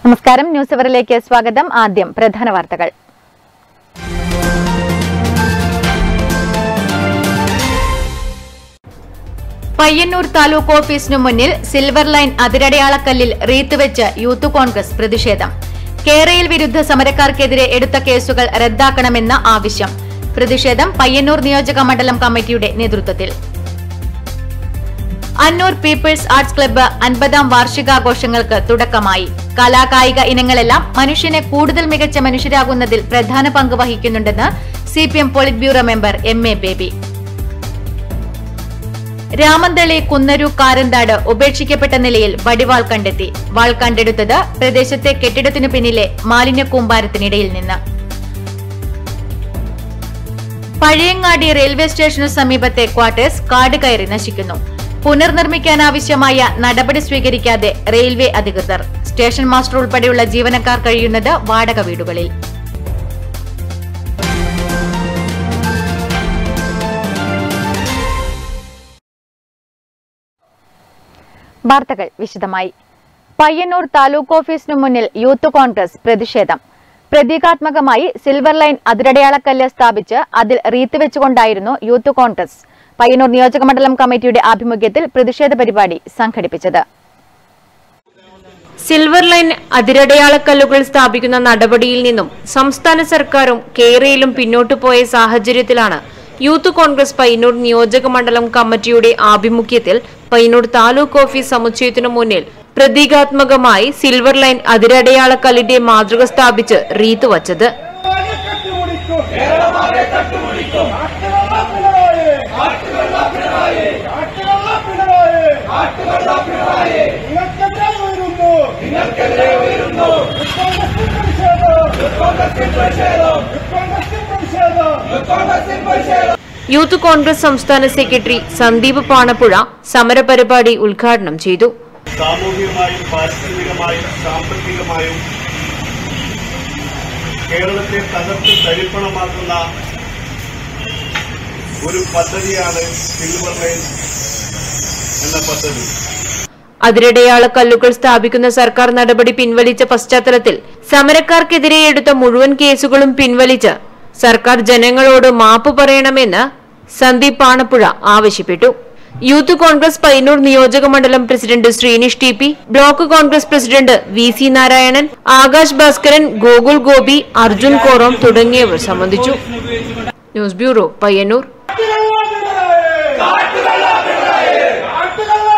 നമസ്കാരം ന്യൂസ് അവറിലേക്ക് സ്വാഗതം ആദ്യം പ്രധാന വാർത്തകൾ പയ്യന്നൂർ താലൂക്ക് ഓഫീസിനു മുന്നിൽ സിൽവർ ലൈൻ അതിരടയാളക്കല്ലിൽ റീത്ത് വെച്ച് യൂത്ത് കോൺഗ്രസ് പ്രതിഷേധം കേരയിൽ വിരുദ്ധ സമരക്കാർക്കെതിരെ എടുത്ത കേസുകൾ റദ്ദാക്കണമെന്ന ആവശ്യം പ്രതിഷേധം പയ്യന്നൂർ നിയോജക മണ്ഡലം കമ്മിറ്റിയുടെ നേതൃത്വത്തിൽ അന്നൂർ പീപ്പിൾസ് ആർട്സ് ക്ലബ്ബ് അൻപതാം വാർഷികാഘോഷങ്ങൾക്ക് തുടക്കമായി കലാകായിക ഇനങ്ങളെല്ലാം മനുഷ്യനെ കൂടുതൽ മികച്ച മനുഷ്യരാകുന്നതിൽ പ്രധാന പങ്ക് വഹിക്കുന്നുണ്ടെന്ന് C P M polit bureau member M A Baby Ramanthali Kunnaru Karanthad ഉപേക്ഷിക്കപ്പെട്ട നിലയിൽ വടിവാൾ കണ്ടെത്തി വാൾ കണ്ടെടുത്തത് പ്രദേശത്തെ കെട്ടിടത്തിനു പിന്നിലെ മാലിന്യ കൂമ്പാരത്തിനിടയിൽ നിന്ന് പഴയങ്ങാടി റെയിൽവേ സ്റ്റേഷനു സമീപത്തെ ക്വാർട്ടേഴ്സ് കാട് കയറി നശിക്കുന്നു പുനർനിർമ്മിക്കാനാവശ്യമായ നടപടി സ്വീകരിക്കാതെ റെയിൽവേ അധികൃതർ സ്റ്റേഷൻ മാസ്റ്റർ ഉൾപ്പെടെയുള്ള ജീവനക്കാർ കഴിയുന്നത് വാടക വീടുകളിൽ വാർത്തകൾ വിശദമായി പയ്യന്നൂർ താലൂക്ക് ഓഫീസിനു മുന്നിൽ യൂത്ത് കോൺഗ്രസ് പ്രതിഷേധം പ്രതീകാത്മകമായി സിൽവർ ലൈൻ അതിരടയാളക്കല്ല് സ്ഥാപിച്ച് അതിൽ റീത്ത് വെച്ചുകൊണ്ടായിരുന്നു യൂത്ത് കോൺഗ്രസ് പയ്യന്നൂർ നിയോജകമണ്ഡലം കമ്മിറ്റിയുടെ ആഭിമുഖ്യത്തിൽ പ്രതിഷേധ പരിപാടി സംഘടിപ്പിച്ചത് സിൽവർ ലൈൻ അതിരടയാളക്കല്ലുകൾ സ്ഥാപിക്കുന്ന നടപടിയിൽ നിന്നും സംസ്ഥാന സർക്കാരും കേരളയിലും പിന്നോട്ടു പോയ സാഹചര്യത്തിലാണ് യൂത്ത് കോൺഗ്രസ് പയ്യന്നൂർ നിയോജക മണ്ഡലം കമ്മിറ്റിയുടെ ആഭിമുഖ്യത്തിൽ പയ്യന്നൂർ താലൂക്ക് ഓഫീസ് സമുച്ചയത്തിനു മുന്നിൽ പ്രതീകാത്മകമായി സിൽവർ ലൈൻ അതിരടയാളക്കല്ലിന്റെ മാതൃക സ്ഥാപിച്ച് റീത്ത് വച്ചത് കേരളമാകെ തട്ടുപിടിക്കും കാട്ടുവെള്ള പിണറായി കാട്ടുവെള്ള പിണറായി നിങ്ങൾക്കെതിരെ ഉയരുന്നു കോൺഗ്രസിൽ പ്രതിഷേധം കോൺഗ്രസിൽ പ്രതിഷേധം യൂത്ത് കോൺഗ്രസ് സംസ്ഥാന സെക്രട്ടറി സന്ദീപ് പാണപ്പുഴ സമരപരിപാടി ഉദ്ഘാടനം ചെയ്തു സാമൂഹികമായും പാരിസ്ഥിതികമായും സാമ്പത്തികമായും കേരളത്തെ തകർത്ത് തരിപ്പണമാക്കുന്ന ഒരു പദ്ധതിയാണ് സിൽവർ ലൈൻ എന്ന പദ്ധതി അതിരടയാള കല്ലുകൾ സ്ഥാപിക്കുന്ന സർക്കാർ നടപടി പിൻവലിച്ച പശ്ചാത്തലത്തിൽ സമരക്കാർക്കെതിരെ എടുത്ത മുഴുവൻ കേസുകളും പിൻവലിച്ച് സർക്കാർ ജനങ്ങളോട് മാപ്പ് പറയണമെന്ന് സന്ദീപ് പാണപ്പുഴ ആവശ്യപ്പെട്ടു യൂത്ത് കോൺഗ്രസ് പയ്യന്നൂർ നിയോജക മണ്ഡലം president Sreenish T P block Congress president V C Narayanan Akash Bhaskaran Gokul Gopi Arjun Korom തുടങ്ങിയവർ സംബന്ധിച്ചു ന്യൂസ് ബ്യൂറോ പയ്യന്നൂർ കാട്ടുവെള്ള പിണറായി കാട്ടുവെള്ള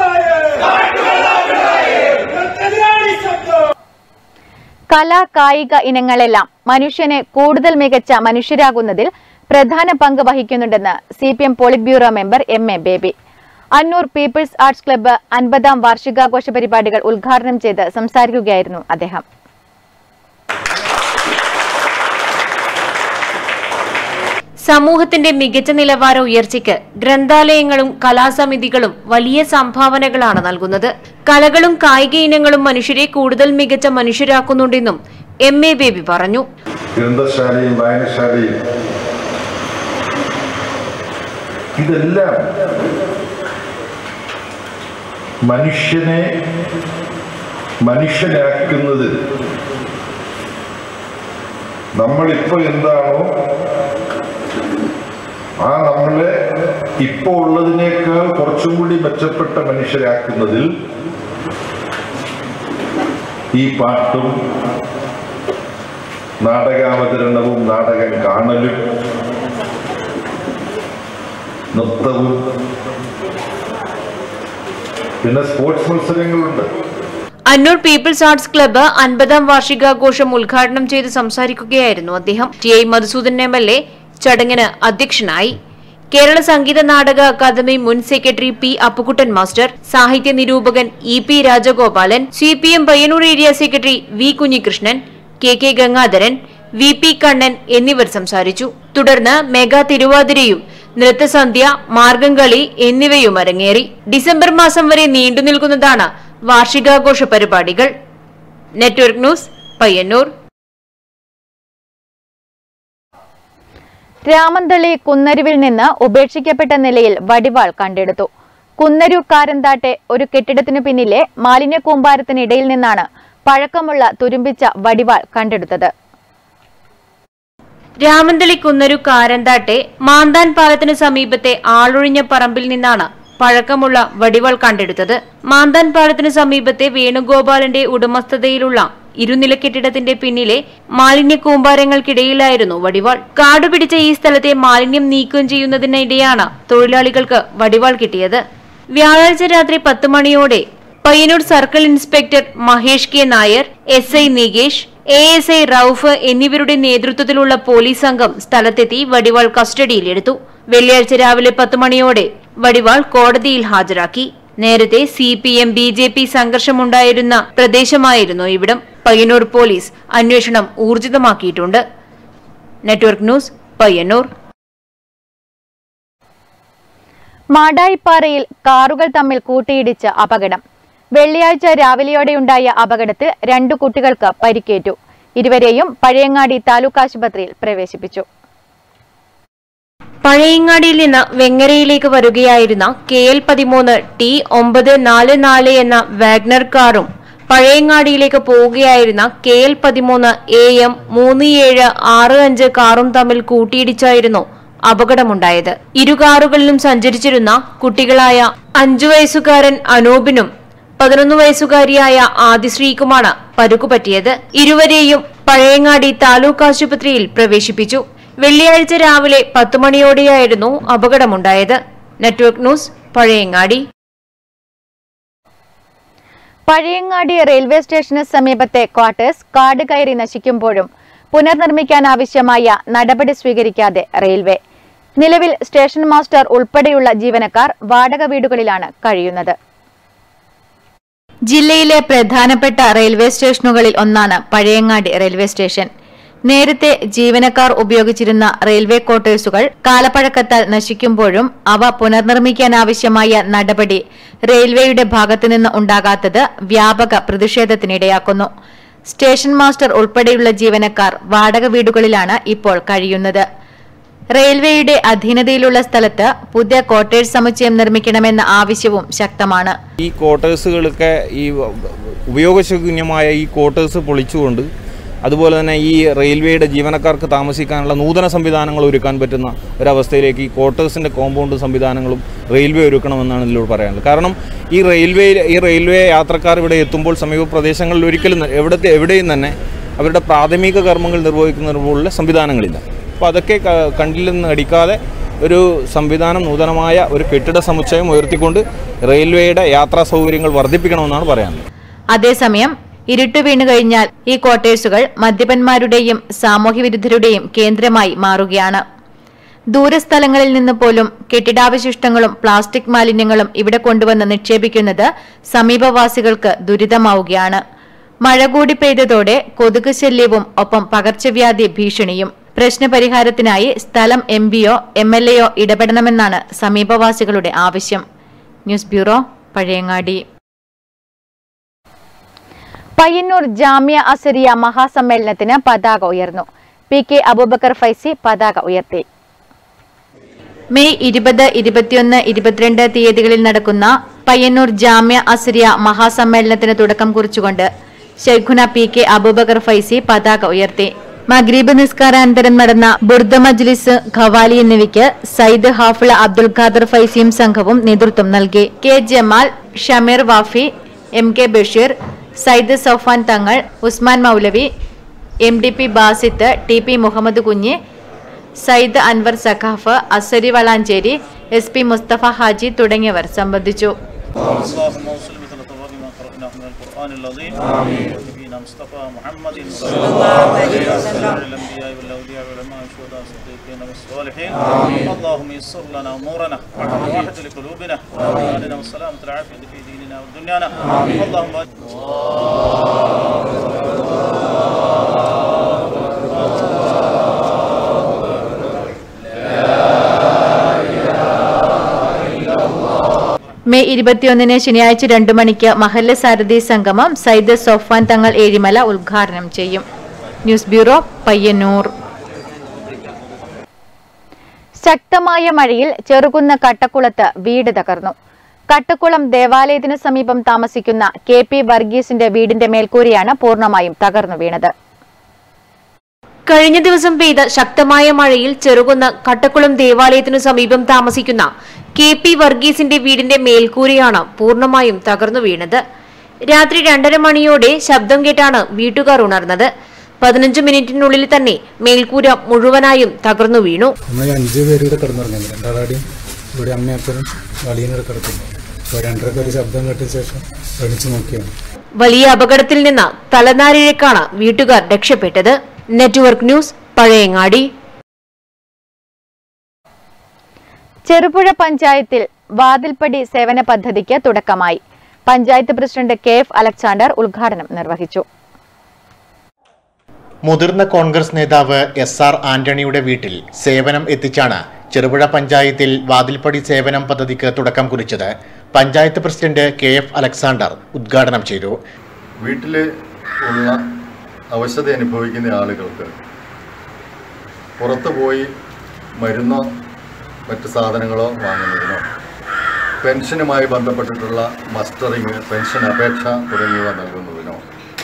പിണറായി നിങ്ങൾക്കെതിരാണ് ഈ ശബ്ദം കലാ കായിക ഇനങ്ങളെല്ലാം മനുഷ്യനെ കൂടുതൽ മികച്ച മനുഷ്യരാകുന്നതിൽ പ്രധാന പങ്ക് വഹിക്കുന്നുണ്ടെന്ന് C P M polit bureau member M A Baby Annur people's arts club അൻപതാം വാർഷികാഘോഷ പരിപാടികൾ ഉദ്ഘാടനം ചെയ്ത് സംസാരിക്കുകയായിരുന്നു അദ്ദേഹം സമൂഹത്തിന്റെ മികച്ച നിലവാര ഉയർച്ചയ്ക്ക് ഗ്രന്ഥാലയങ്ങളും കലാസമിതികളും വലിയ സംഭാവനകളാണ് നൽകുന്നത് കലകളും കായിക ഇനങ്ങളും മനുഷ്യരെ കൂടുതൽ മികച്ച മനുഷ്യരാക്കുന്നുണ്ടെന്നും എം എ ബേബി പറഞ്ഞു ഗ്രന്ഥശാലയും വായനശാലയും ഇതെല്ലാം മനുഷ്യനെ മനുഷ്യനാക്കുന്നത് നമ്മളിപ്പോൾ എന്താണോ ആ നമ്മളെ ഇപ്പോൾ ഉള്ളതിനേക്കാൾ കുറച്ചും കൂടി മെച്ചപ്പെട്ട മനുഷ്യരാക്കുന്നതിൽ ഈ പാട്ടും നാടകാവതരണവും നാടകം കാണലും നൃത്തവും പിന്നെ സ്പോർട്സ് മത്സരങ്ങളുണ്ട് അന്നൂർ പീപ്പിൾസ് ആർട്സ് ക്ലബ്ബ് അൻപതാം വാർഷികാഘോഷം ഉദ്ഘാടനം ചെയ്ത് സംസാരിക്കുകയായിരുന്നു അദ്ദേഹം T I Madhusoodan M L A ചടങ്ങിന് അധ്യക്ഷനായി കേരള സംഗീത നാടക അക്കാദമി മുൻ സെക്രട്ടറി പി അപ്പുക്കുട്ടൻ മാസ്റ്റർ സാഹിത്യ നിരൂപകൻ E P Rajagopalan C P M Payyanur area secretary V Kunhikrishnan K K Gangadharan V P Kannan എന്നിവർ സംസാരിച്ചു തുടർന്ന് മെഗാ തിരുവാതിരയും നൃത്തസന്ധ്യ മാർഗംകളി എന്നിവയും അരങ്ങേറി ഡിസംബർ മാസം വരെ നീണ്ടുനിൽക്കുന്നതാണ് വാർഷികാഘോഷ പരിപാടികൾ നെറ്റ്വർക്ക് ന്യൂസ് പയ്യന്നൂർ രാമന്തളി കുന്നരുവിൽ നിന്ന് ഉപേക്ഷിക്കപ്പെട്ട നിലയിൽ വടിവാൾ കണ്ടെടുത്തു കുന്നരു കാരന്താട്ടെ ഒരു കെട്ടിടത്തിനു പിന്നിലെ മാലിന്യ കൂമ്പാരത്തിനിടയിൽ നിന്നാണ് പഴക്കമുള്ള തുരുമ്പിച്ച വടിവാൾ കണ്ടെടുത്തത് രാമന്തളി കുന്നരു കാരന്താട്ടെ മാന്താൻ പാലത്തിന് സമീപത്തെ ആളൊഴിഞ്ഞ പറമ്പിൽ നിന്നാണ് പഴക്കമുള്ള വടിവാൾ കണ്ടെടുത്തത് മാന്താൻ പാലത്തിന് സമീപത്തെ വേണുഗോപാലന്റെ ഉടമസ്ഥതയിലുള്ള ഇരുനില കെട്ടിടത്തിന്റെ പിന്നിലെ മാലിന്യ കൂമ്പാരങ്ങൾക്കിടയിലായിരുന്നു വടിവാൾ കാടുപിടിച്ച ഈ സ്ഥലത്തെ മാലിന്യം നീക്കം ചെയ്യുന്നതിനിടെയാണ് തൊഴിലാളികൾക്ക് വടിവാൾ കിട്ടിയത് വ്യാഴാഴ്ച രാത്രി പത്ത് മണിയോടെ Payyanur circle inspector Mahesh K Nair S I Nikesh A S I Rauf എന്നിവരുടെ നേതൃത്വത്തിലുള്ള പോലീസ് സംഘം സ്ഥലത്തെത്തി വടിവാൾ കസ്റ്റഡിയിലെടുത്തു വെള്ളിയാഴ്ച രാവിലെ പത്ത് മണിയോടെ വടിവാൾ കോടതിയിൽ ഹാജരാക്കി നേരത്തെ C P M B J P സംഘർഷമുണ്ടായിരുന്ന പ്രദേശമായിരുന്നു ഇവിടം പയ്യന്നൂർ പോലീസ് അന്വേഷണം ഊർജിതമാക്കിയിട്ടുണ്ട് നെറ്റ്വർക്ക് ന്യൂസ് പയ്യന്നൂർ മാടായിപ്പാറയിൽ കാറുകൾ തമ്മിൽ കൂട്ടിയിടിച്ച് അപകടം വെള്ളിയാഴ്ച രാവിലെയോടെയുണ്ടായ അപകടത്തിൽ രണ്ടു കുട്ടികൾക്ക് പരിക്കേറ്റു ഇരുവരെയും പഴയങ്ങാടി താലൂക്ക് ആശുപത്രിയിൽ പ്രവേശിപ്പിച്ചു പഴയങ്ങാടിയിൽ നിന്ന് വെങ്ങരയിലേക്ക് വരുകയായിരുന്ന കെ എൽ പതിമൂന്ന് ടി ഒമ്പത് നാല് നാല് എന്ന വാഗ്നർ കാറും പഴയങ്ങാടിയിലേക്ക് പോവുകയായിരുന്ന കെ എൽ പതിമൂന്ന് എ എം മൂന്ന് ഏഴ് ആറ് അഞ്ച് കാറും തമ്മിൽ കൂട്ടിയിടിച്ചായിരുന്നു അപകടമുണ്ടായത് ഇരു കാറുകളിലും സഞ്ചരിച്ചിരുന്ന കുട്ടികളായ അഞ്ചു വയസ്സുകാരൻ അനൂപിനും പതിനൊന്ന് വയസ്സുകാരിയായ ആദിശ്രീക്കുമാണ് പരുക്കുപറ്റിയത് ഇരുവരെയും പഴയങ്ങാടി താലൂക്ക് ആശുപത്രിയിൽ പ്രവേശിപ്പിച്ചു വെള്ളിയാഴ്ച രാവിലെ പത്ത് മണിയോടെയായിരുന്നു അപകടമുണ്ടായത് network news Pazhayangadi Pazhayangadi railway സ്റ്റേഷന് സമീപത്തെ ക്വാർട്ടേഴ്സ് കാട് കയറി നശിക്കുമ്പോഴും പുനർനിർമ്മിക്കാനാവശ്യമായ നടപടി സ്വീകരിക്കാതെ റെയിൽവേ നിലവിൽ സ്റ്റേഷൻ മാസ്റ്റർ ഉൾപ്പെടെയുള്ള ജീവനക്കാർ വാടക വീടുകളിലാണ് കഴിയുന്നത് ജില്ലയിലെ പ്രധാനപ്പെട്ട റെയിൽവേ സ്റ്റേഷനുകളിൽ ഒന്നാണ് പഴയങ്ങാടി റെയിൽവേ സ്റ്റേഷൻ നേരത്തെ ജീവനക്കാർ ഉപയോഗിച്ചിരുന്ന റെയിൽവേ ക്വാർട്ടേഴ്സുകൾ കാലപ്പഴക്കത്താൽ നശിക്കുമ്പോഴും അവ പുനർനിർമ്മിക്കാനാവശ്യമായ നടപടി റെയിൽവേയുടെ ഭാഗത്തുനിന്ന് ഉണ്ടാകാത്തത് വ്യാപക പ്രതിഷേധത്തിനിടയാക്കുന്നു സ്റ്റേഷൻ മാസ്റ്റർ ഉൾപ്പെടെയുള്ള ജീവനക്കാർ വാടക വീടുകളിലാണ് ഇപ്പോൾ കഴിയുന്നത് റെയിൽവേയുടെ അധീനതയിലുള്ള സ്ഥലത്ത് പുതിയ ക്വാർട്ടേഴ്സ് സമുച്ചയം നിർമ്മിക്കണമെന്ന ആവശ്യവും ശക്തമാണ് ഈ ക്വാർട്ടേഴ്സുകളൊക്കെ ഈ ഉപയോഗശൂന്യമായ ഈ ക്വാർട്ടേഴ്സ് പൊളിച്ചുകൊണ്ട് അതുപോലെ തന്നെ ഈ റെയിൽവേയുടെ ജീവനക്കാർക്ക് താമസിക്കാനുള്ള നൂതന സംവിധാനങ്ങൾ ഒരുക്കാൻ പറ്റുന്ന ഒരവസ്ഥയിലേക്ക് ഈ ക്വാർട്ടേഴ്സിൻ്റെ കോമ്പൗണ്ട് സംവിധാനങ്ങളും റെയിൽവേ ഒരുക്കണമെന്നാണ് ഇതിലൂടെ പറയാനുള്ളത് കാരണം ഈ റെയിൽവേ ഈ റെയിൽവേ യാത്രക്കാർ ഇവിടെ എത്തുമ്പോൾ സമീപ പ്രദേശങ്ങളിൽ ഒരിക്കലും ത- എവിടത്തെ എവിടെയും തന്നെ അവരുടെ പ്രാഥമിക കർമ്മങ്ങൾ നിർവഹിക്കുന്നതിന് പോലുള്ള സംവിധാനങ്ങളില്ല അപ്പോൾ അതൊക്കെ ക- കണ്ടിൽ നിന്ന് അടിക്കാതെ ഒരു സംവിധാനം നൂതനമായ ഒരു കെട്ടിട സമുച്ചയം ഉയർത്തിക്കൊണ്ട് റെയിൽവേയുടെ യാത്രാ സൗകര്യങ്ങൾ വർദ്ധിപ്പിക്കണമെന്നാണ് പറയാനുള്ളത് അതേസമയം ഇരുട്ട് വീണു കഴിഞ്ഞാൽ ഈ ക്വാർട്ടേഴ്സുകൾ മദ്യപന്മാരുടെയും സാമൂഹ്യവിരുദ്ധരുടെയും കേന്ദ്രമായി മാറുകയാണ് ദൂരസ്ഥലങ്ങളിൽ നിന്ന് പോലും കെട്ടിടാവശിഷ്ടങ്ങളും പ്ലാസ്റ്റിക് മാലിന്യങ്ങളും ഇവിടെ കൊണ്ടുവന്ന് നിക്ഷേപിക്കുന്നത് സമീപവാസികൾക്ക് ദുരിതമാവുകയാണ് മഴ കൂടി പെയ്തതോടെ കൊതുക് ശല്യവും ഒപ്പം പകർച്ചവ്യാധി ഭീഷണിയും പ്രശ്നപരിഹാരത്തിനായി സ്ഥലം എം പിയോ എം എൽ എയോ ഇടപെടണമെന്നാണ് സമീപവാസികളുടെ ആവശ്യം ന്യൂസ് ബ്യൂറോ പഴയങ്ങാടി പയ്യന്നൂർ ജാമ്യ അസരിയ മഹാസമ്മേളനത്തിന് പതാക ഉയർന്നു പി കെ അബൂബക്കർ ഫൈസി പതാക ഉയർത്തി മെയ് ഇരുപത് ഇരുപത്തിയൊന്ന് ഇരുപത്തിരണ്ട് തീയതികളിൽ നടക്കുന്ന പയ്യന്നൂർ ജാമ്യ അസരിയ മഹാസമ്മേളനത്തിന് തുടക്കം കുറിച്ചുകൊണ്ട് ഷെയ്ഖുന പി കെ അബൂബക്കർ ഫൈസി പതാക ഉയർത്തി മഗ്രീബ് നിസ്കാരാനന്തരം നടന്ന ബുർദ മജ്ലിസ് ഖവാലി എന്നിവയ്ക്ക് സയ്യിദ് ഹാഫിള അബ്ദുൽ ഖാദർ ഫൈസിയും സംഘവും നേതൃത്വം നൽകി K Jamal Shameer Wafi M K Basheer Sayyid Soufan Thangal Usman Moulavi M D P Basith T P Muhammad Kunju Sayyid Anwar Saqaf Azhari Valanchery S P Mustafa Haji തുടങ്ങിയവർ സംബന്ധിച്ചു اللهم وصل مثل طبق ما قرأناه من القرآن العظيم آمين نبينا مصطفى محمد صلى الله عليه وسلم الأنبياء والأولياء والعلماء والشهداء والصديقين والصالحين آمين اللهم يسر لنا أمورنا واحد لقلوبنا وأماننا والسلامة العافية في ديننا ودنيانا آمين اللهم മെയ് ഇരുപത്തിയൊന്നിന് ശനിയാഴ്ച രണ്ടു മണിക്ക് മഹല്ല സാരഥി സംഗമം സയ്യിദ് സൊഫാൻ തങ്ങൾ ഏഴിമല ഉദ്ഘാടനം ചെയ്യും ന്യൂസ് ബ്യൂറോ പയ്യന്നൂർ ശക്തമായ മഴയിൽ ചെറുകുന്ന കട്ടക്കുളത്ത് വീട് തകർന്നു കട്ടക്കുളം ദേവാലയത്തിനു സമീപം താമസിക്കുന്ന കെ പി വർഗീസിന്റെ വീടിന്റെ മേൽക്കൂരയാണ് പൂർണ്ണമായും തകർന്നു വീണത് കഴിഞ്ഞ ദിവസം പെയ്ത ശക്തമായ മഴയിൽ ചെറുകുന്ന കട്ടക്കുളം ദേവാലയത്തിനു സമീപം താമസിക്കുന്ന കെ പി വർഗീസിന്റെ വീടിന്റെ മേൽക്കൂരയാണ് പൂർണ്ണമായും തകർന്നു വീണത് രാത്രി രണ്ടര മണിയോടെ ശബ്ദം കേട്ടാണ് വീട്ടുകാർ ഉണർന്നത് പതിനഞ്ച് മിനിറ്റിനുള്ളിൽ തന്നെ മേൽക്കൂര മുഴുവനായും തകർന്നു വീണു നമ്മൾ അഞ്ച് പേര് ഇവിടെ കിടന്നുറങ്ങുന്നത് രണ്ടാളാടെയും ഇവിടെ അമ്മയപ്പനും വളിയനോട് കിടക്കുന്നു അപ്പോൾ രണ്ടരക്ക് ഒരു ശബ്ദം കേട്ട ശേഷം എണിച്ച് നോക്കിയാണ് വലിയ അപകടത്തിൽ നിന്ന് തലനാരിഴക്കാണ് വീട്ടുകാർ രക്ഷപ്പെട്ടത് നെറ്റ്വർക്ക് ന്യൂസ് പഴയങ്ങാടി ചെറുപുഴ പഞ്ചായത്തിൽ വാതിൽപ്പടി സേവന പദ്ധതിക്ക് തുടക്കമായി panchayat president K F Alexander ഉദ്ഘാടനം നിർവഹിച്ചു മുതിർന്ന കോൺഗ്രസ് നേതാവ് എസ് ആർ ആന്റണിയുടെ വീട്ടിൽ സേവനം എത്തിച്ചാണ് ചെറുപുഴ പഞ്ചായത്തിൽ വാതിൽപ്പടി സേവനം പദ്ധതിക്ക് തുടക്കം കുറിച്ചത് panchayat president K F Alexander ഉദ്ഘാടനം ചെയ്തു വീട്ടിൽ ഉള്ള അവശത അനുഭവിക്കുന്ന ആളുകൾക്ക് പുറത്തു പോയി മരുന്നോ മറ്റ് സാധനങ്ങളോ വാങ്ങുന്നതിനോ പെൻഷനുമായി ബന്ധപ്പെട്ടിട്ടുള്ള മസ്റ്ററിങ് പെൻഷൻ അപേക്ഷ തുടങ്ങിയവ നൽകുന്നതിനോ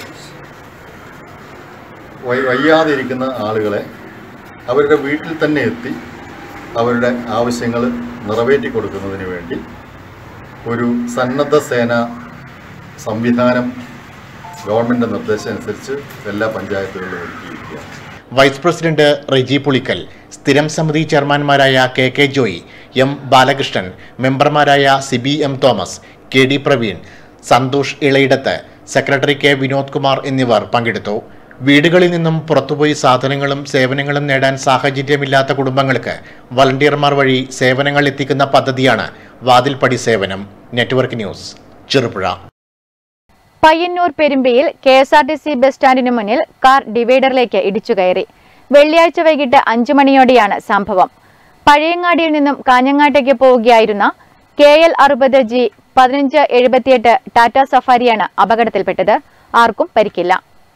വൈ- വയ്യാതിരിക്കുന്ന ആളുകളെ അവരുടെ വീട്ടിൽ തന്നെ എത്തി അവരുടെ ആവശ്യങ്ങൾ നിറവേറ്റി കൊടുക്കുന്നതിന് വേണ്ടി ഒരു സന്നദ്ധ സേന സംവിധാനം ഗവൺമെൻറ് നിർദ്ദേശം അനുസരിച്ച് എല്ലാ പഞ്ചായത്തുകളിലും ഒരുക്കിയിരിക്കുകയാണ് വൈസ് പ്രസിഡന്റ് റെജി പുളിക്കൽ സ്ഥിരം സമിതി ചെയർമാൻമാരായ K K Joy M Balakrishnan മെമ്പർമാരായ Siby M Thomas K D Praveen Santhosh Elayidath secretary K Vinod Kumar എന്നിവർ പങ്കെടുത്തു വീടുകളിൽ നിന്നും പുറത്തുപോയി സാധനങ്ങളും സേവനങ്ങളും നേടാൻ സാഹചര്യമില്ലാത്ത കുടുംബങ്ങൾക്ക് വളണ്ടിയർമാർ വഴി സേവനങ്ങൾ എത്തിക്കുന്ന പദ്ധതിയാണ് വാതിൽപ്പടി സേവനം നെറ്റ്വർക്ക് ന്യൂസ് ചെറുപുഴ പയ്യന്നൂർ പെരുമ്പയിൽ K S R T C bus സ്റ്റാൻഡിന് മുന്നിൽ കാർ ഡിവൈഡറിലേക്ക് ഇടിച്ചു കയറി വെള്ളിയാഴ്ച വൈകിട്ട് അഞ്ചു മണിയോടെയാണ് സംഭവം പഴയങ്ങാടിയിൽ നിന്നും കാഞ്ഞങ്ങാട്ടേക്ക് പോവുകയായിരുന്ന കെ എൽ അറുപത് ജി പതിനഞ്ച് എഴുപത്തിയെട്ട് ടാറ്റ സഫാരിയാണ് അപകടത്തിൽപ്പെട്ടത് ആർക്കും പരിക്കില്ല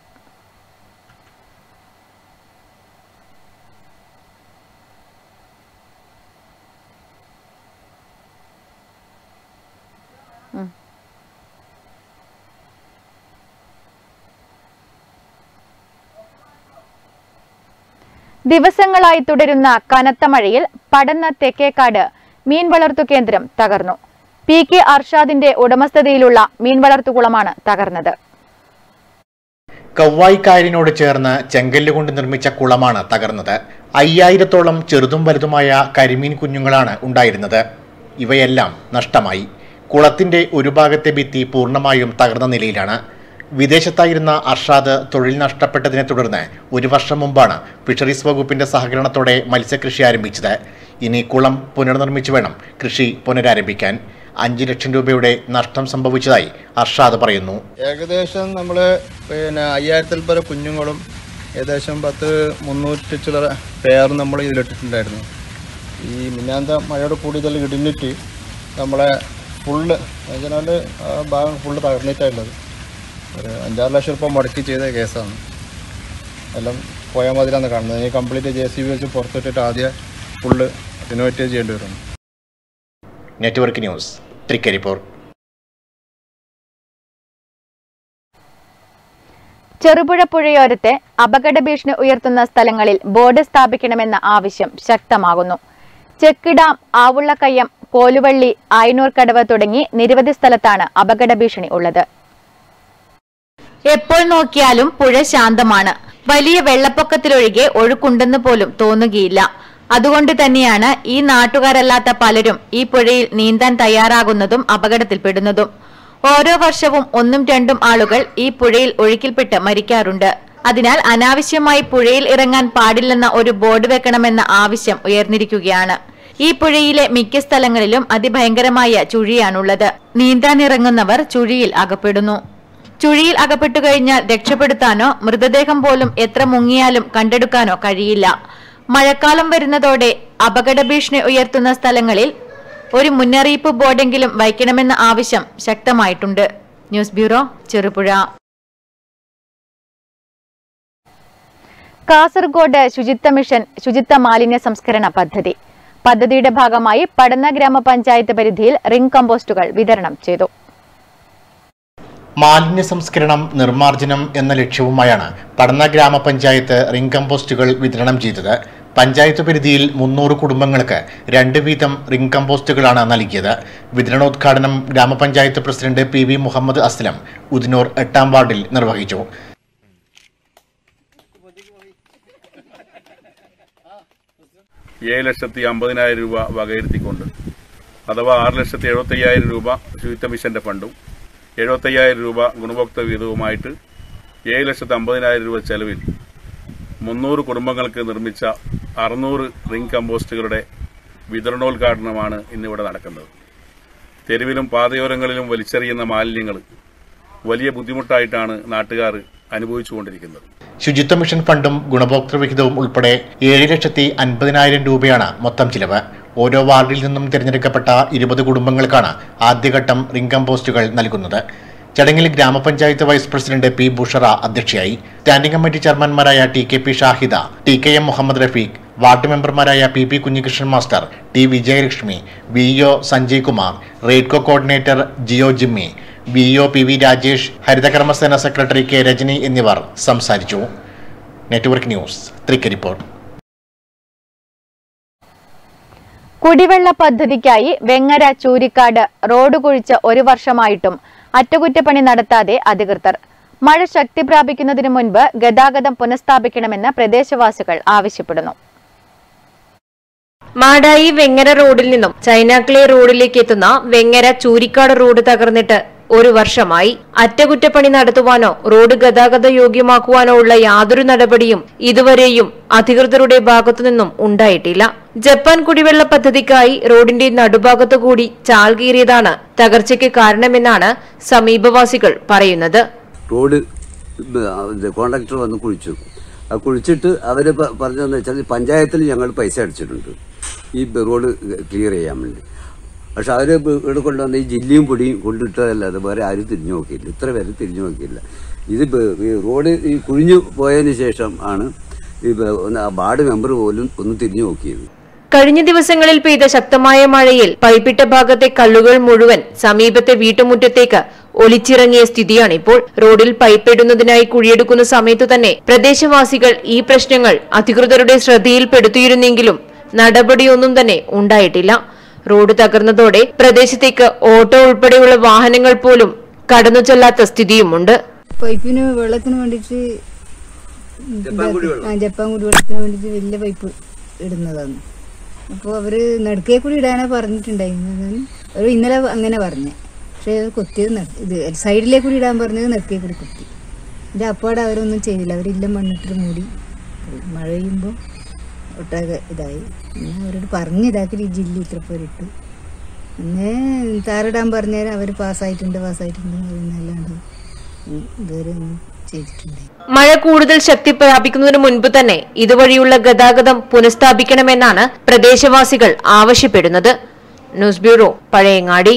ദിവസങ്ങളായി തുടരുന്ന കനത്ത മഴയിൽ പടന്ന തെക്കേക്കാട് മീൻ വളർത്തു കേന്ദ്രം തകർന്നു പി കെ അർഷാദിന്റെ ഉടമസ്ഥതയിലുള്ള മീൻ വളർത്തുകുളമാണ് തകർന്നത് കവ്വായിക്കായലിനോട് ചേർന്ന് ചെങ്കല്ലുകൊണ്ട് നിർമ്മിച്ച കുളമാണ് തകർന്നത് അയ്യായിരത്തോളം ചെറുതും വലുതുമായ കരിമീൻ കുഞ്ഞുങ്ങളാണ് ഉണ്ടായിരുന്നത് ഇവയെല്ലാം നഷ്ടമായി കുളത്തിന്റെ ഒരു ഭാഗത്തെ ഭിത്തി പൂർണ്ണമായും തകർന്ന നിലയിലാണ് വിദേശത്തായിരുന്ന അർഷാദ് തൊഴിൽ നഷ്ടപ്പെട്ടതിനെ തുടർന്ന് ഒരു വർഷം മുമ്പാണ് ഫിഷറീസ് വകുപ്പിന്റെ സഹകരണത്തോടെ മത്സ്യകൃഷി ആരംഭിച്ചത് ഇനി കുളം പുനർനിർമ്മിച്ചു വേണം കൃഷി പുനരാരംഭിക്കാൻ അഞ്ച് ലക്ഷം രൂപയുടെ നഷ്ടം സംഭവിച്ചതായി അർഷാദ് പറയുന്നു ഏകദേശം നമ്മൾ പിന്നെ അയ്യായിരത്തിൽ പരം കുഞ്ഞുങ്ങളും ഏകദേശം പത്ത് മുന്നൂറ്റി ചില്ലറ പേർ നമ്മൾ ഇതിലിട്ടിട്ടുണ്ടായിരുന്നു ഈ മിന്നാന്ത മഴയോട് കൂടി ഇതെല്ലാം ഇടിഞ്ഞിട്ട് നമ്മളെ ഫുള്ള് എന്നുവെച്ചാൽ ആ ഭാഗം ഫുള്ള് തകർന്നിട്ടായിട്ടുള്ളത് ഒരു അഞ്ചാറ് ലക്ഷം രൂപ മുടക്കി ചെയ്ത കേസാണ് എല്ലാം പോയ മാതിരിയാണ് കാണുന്നത് ഈ കംപ്ലീറ്റ് ജെ സി ബി വെച്ച് പുറത്തിട്ടിട്ട് ആദ്യം ഫുള്ള് റിനോവേറ്റ് ചെയ്യേണ്ടി വരും നെറ്റ്വർക്ക് ന്യൂസ് തൃക്കരിപ്പൂർ ചെറുപുഴ പുഴയോരത്തെ അപകട ഭീഷണി ഉയർത്തുന്ന സ്ഥലങ്ങളിൽ ബോർഡ് സ്ഥാപിക്കണമെന്ന ആവശ്യം ശക്തമാകുന്നു ചെക്ക് ഡാം ആവുള്ളക്കയ്യം കോലുവള്ളി ആയനൂർ കടവ് തുടങ്ങി നിരവധി സ്ഥലത്താണ് അപകട ഭീഷണി ഉള്ളത് എപ്പോൾ നോക്കിയാലും പുഴ ശാന്തമാണ് വലിയ വെള്ളപ്പൊക്കത്തിലൊഴികെ ഒഴുക്കുണ്ടെന്ന് പോലും തോന്നുകയില്ല അതുകൊണ്ട് തന്നെയാണ് ഈ നാട്ടുകാരല്ലാത്ത പലരും ഈ പുഴയിൽ നീന്താൻ തയ്യാറാകുന്നതും അപകടത്തിൽപ്പെടുന്നതും ഓരോ വർഷവും ഒന്നും രണ്ടും ആളുകൾ ഈ പുഴയിൽ ഒഴുക്കിൽപ്പെട്ട് മരിക്കാറുണ്ട് അതിനാൽ അനാവശ്യമായി പുഴയിൽ ഇറങ്ങാൻ പാടില്ലെന്ന ഒരു ബോർഡ് വെക്കണമെന്ന ആവശ്യം ഉയർന്നിരിക്കുകയാണ് ഈ പുഴയിലെ മിക്ക സ്ഥലങ്ങളിലും അതിഭയങ്കരമായ ചുഴിയാണുള്ളത് നീന്താനിറങ്ങുന്നവർ ചുഴിയിൽ അകപ്പെടുന്നു ചുഴിയിൽ അകപ്പെട്ടു കഴിഞ്ഞാൽ രക്ഷപ്പെടുത്താനോ മൃതദേഹം പോലും എത്ര മുങ്ങിയാലും കണ്ടെടുക്കാനോ കഴിയില്ല മഴക്കാലം വരുന്നതോടെ അപകട ഭീഷണി ഉയർത്തുന്ന സ്ഥലങ്ങളിൽ ഒരു മുന്നറിയിപ്പ് ബോർഡെങ്കിലും വയ്ക്കണമെന്ന ആവശ്യം ശക്തമായിട്ടുണ്ട് ന്യൂസ് ബ്യൂറോ ചെറുപുഴ കാസർഗോഡ് ശുചിത്വ മിഷൻ ശുചിത്വ മാലിന്യ സംസ്കരണ പദ്ധതി പദ്ധതിയുടെ ഭാഗമായി പടന്ന ഗ്രാമപഞ്ചായത്ത് പരിധിയിൽ റിംഗ് കമ്പോസ്റ്റുകൾ വിതരണം ചെയ്തു മാലിന്യ സംസ്കരണം നിർമ്മാർജ്ജനം എന്ന ലക്ഷ്യവുമായാണ് പടന്ന ഗ്രാമപഞ്ചായത്ത് റിംഗ് കമ്പോസ്റ്റുകൾ വിതരണം ചെയ്തത് പഞ്ചായത്ത് പരിധിയിൽ മുന്നൂറ് കുടുംബങ്ങൾക്ക് രണ്ട് വീതം റിംഗ് കമ്പോസ്റ്റുകളാണ് നൽകിയത് വിതരണോദ്ഘാടനം grama panchayat president P V Muhammad Aslam Udinur എട്ടാം വാർഡിൽ നിർവഹിച്ചു ഏഴ് ലക്ഷത്തി അമ്പതിനായിരം രൂപ വകയിരുത്തിക്കൊണ്ട് അഥവാ ആറ് ലക്ഷത്തി എഴുപത്തയ്യായിരം രൂപ ശുചിത്വ മിഷന്റെ ഫണ്ടും എഴുപത്തയ്യായിരം രൂപ ഗുണഭോക്തൃ വീതവുമായിട്ട് ഏഴ് ലക്ഷത്തി അമ്പതിനായിരം രൂപ ചെലവിൽ മുന്നൂറ് കുടുംബങ്ങൾക്ക് നിർമ്മിച്ച അറുന്നൂറ് റിംഗ് കമ്പോസ്റ്റുകളുടെ വിതരണോദ്ഘാടനമാണ് ഇന്നിവിടെ നടക്കുന്നത് തെരുവിലും പാതയോരങ്ങളിലും വലിച്ചെറിയുന്ന മാലിന്യങ്ങൾ വലിയ ബുദ്ധിമുട്ടായിട്ടാണ് നാട്ടുകാർ അനുഭവിച്ചുകൊണ്ടിരിക്കുന്നത് ശുചിത്വ മിഷൻ ഫണ്ടും ഗുണഭോക്തൃ വിഹിതവും ഉൾപ്പെടെ ഏഴ് ലക്ഷത്തി അൻപതിനായിരം രൂപയാണ് മൊത്തം ചിലവ് ഓരോ വാർഡിൽ നിന്നും തിരഞ്ഞെടുക്കപ്പെട്ട ഇരുപത് കുടുംബങ്ങൾക്കാണ് ആദ്യഘട്ടം റിംഗ് കമ്പോസ്റ്റുകൾ നൽകുന്നത് ചടങ്ങിൽ ഗ്രാമപഞ്ചായത്ത് വൈസ് പ്രസിഡന്റ് പി ബുഷറ അധ്യക്ഷയായി സ്റ്റാൻഡിംഗ് കമ്മിറ്റി ചെയർമാൻമാരായ T K P Shahida T K M Muhammad Rafeeq ward മെമ്പർമാരായ P P Kunhikrishnan master T Vijayalakshmi V O Sanjay Kumar Raidco coordinator Jio Jimmy V O P V Rajesh ഹരിതകർമ്മസേന സെക്രട്ടറി കെ രജനി എന്നിവർ സംസാരിച്ചു നെറ്റ്വർക്ക് ന്യൂസ് തൃക്കരിപ്പൂർ കുടിവെള്ള പദ്ധതിക്കായി വെങ്ങര ചൂരിക്കാട് റോഡ് കുഴിച്ച് ഒരു വർഷമായിട്ടും അറ്റകുറ്റപ്പണി നടത്താതെ അധികൃതർ മഴ ശക്തി പ്രാപിക്കുന്നതിന് മുൻപ് ഗതാഗതം പുനഃസ്ഥാപിക്കണമെന്ന് പ്രദേശവാസികൾ ആവശ്യപ്പെടുന്നു മാടായി വെങ്ങര റോഡിൽ നിന്നും ചൈനാക്ലേ റോഡിലേക്ക് എത്തുന്ന വെങ്ങര ചൂരിക്കാട് റോഡ് തകർന്നിട്ട് ഒരു വർഷമായി അറ്റകുറ്റപ്പണി നടത്തുവാനോ റോഡ് ഗതാഗത യോഗ്യമാക്കുവാനോ ഉള്ള യാതൊരു നടപടിയും ഇതുവരെയും അധികൃതരുടെ ഭാഗത്തുനിന്നും ഉണ്ടായിട്ടില്ല ജപ്പാൻ കുടിവെള്ള പദ്ധതിക്കായി റോഡിന്റെ നടുഭാഗത്തു കൂടി ചാൽ കീറിയതാണ് തകർച്ചയ്ക്ക് കാരണമെന്നാണ് സമീപവാസികൾ പറയുന്നത് റോഡ് കോൺട്രാക്ടർ വന്ന് കുഴിച്ചു ആ കുഴിച്ചിട്ട് അവർ പറഞ്ഞതെന്ന് വെച്ചാൽ പഞ്ചായത്തിൽ ഞങ്ങൾ പൈസ അടിച്ചിട്ടുണ്ട് ഈ റോഡ് ക്ലിയർ ചെയ്യാൻ വേണ്ടി പക്ഷെ അവർ ഇവിടെ കൊണ്ടുവന്ന ഈ ജില്ലയും പൊടിയും കൊണ്ടിട്ടതല്ലാതെ വേറെ ആരും തിരിഞ്ഞു നോക്കിയില്ല ഇത്ര പേര് തിരിഞ്ഞു നോക്കിയില്ല ഇത് ഈ റോഡ് ഈ കുഴിഞ്ഞു പോയതിന് ശേഷം ആണ് ഈ വാർഡ് മെമ്പർ പോലും ഒന്ന് തിരിഞ്ഞു നോക്കിയത് കഴിഞ്ഞ ദിവസങ്ങളിൽ പെയ്ത ശക്തമായ മഴയിൽ പൈപ്പിട്ട ഭാഗത്തെ കല്ലുകൾ മുഴുവൻ സമീപത്തെ വീട്ടുമുറ്റത്തേക്ക് ഒലിച്ചിറങ്ങിയ സ്ഥിതിയാണിപ്പോൾ റോഡിൽ പൈപ്പിടുന്നതിനായി കുഴിയെടുക്കുന്ന സമയത്തു തന്നെ പ്രദേശവാസികൾ ഈ പ്രശ്നങ്ങൾ അധികൃതരുടെ ശ്രദ്ധയിൽപ്പെടുത്തിയിരുന്നെങ്കിലും നടപടിയൊന്നും തന്നെ ഉണ്ടായിട്ടില്ല റോഡ് തകർന്നതോടെ പ്രദേശത്തേക്ക് ഓട്ടോ ഉൾപ്പെടെയുള്ള വാഹനങ്ങൾ പോലും കടന്നു ചെല്ലാത്ത സ്ഥിതിയുമുണ്ട് പൈപ്പിന് വെള്ളത്തിന് വേണ്ടിട്ട് ആ ജപ്പാൻ കുടിവെള്ളത്തിന് വേണ്ടിട്ട് വലിയ പൈപ്പ് ഇടുന്നതാണ് അപ്പോൾ അവര് നടുക്കേ കൂടി ഇടാനാ പറഞ്ഞിട്ടുണ്ടായിരുന്നത് അവർ ഇന്നലെ അങ്ങനെ പറഞ്ഞ പക്ഷെ അത് കൊത്തിയത് നട്- ഇത് സൈഡിലേ കൂടി ഇടാൻ പറഞ്ഞത് നടുക്കേ കൂടി കുത്തി എൻ്റെ അപ്പാടെ അവരൊന്നും ചെയ്തില്ല അവരില്ല മണ്ണിട്ട് മൂടി മഴ പെയ്യുമ്പോൾ ഒട്ടാകെ ഇതായി പിന്നെ അവരോട് പറഞ്ഞ് ഇതാക്കി ഈ ജില്ല ഇത്ര പേരിട്ടു പിന്നെ താറിടാൻ പറഞ്ഞാൽ അവർ പാസ്സായിട്ടുണ്ട് പാസ്സായിട്ടുണ്ട് എന്നല്ലാണ്ട് ഇതുവരെ ഒന്നും ചെയ്തിട്ടുണ്ട് മഴ കൂടുതൽ ശക്തി പ്രാപിക്കുന്നതിന് മുൻപ് തന്നെ ഇതുവഴിയുള്ള ഗതാഗതം പുനഃസ്ഥാപിക്കണമെന്നാണ് പ്രദേശവാസികൾ ആവശ്യപ്പെടുന്നത് ന്യൂസ് ബ്യൂറോ പഴയങ്ങാടി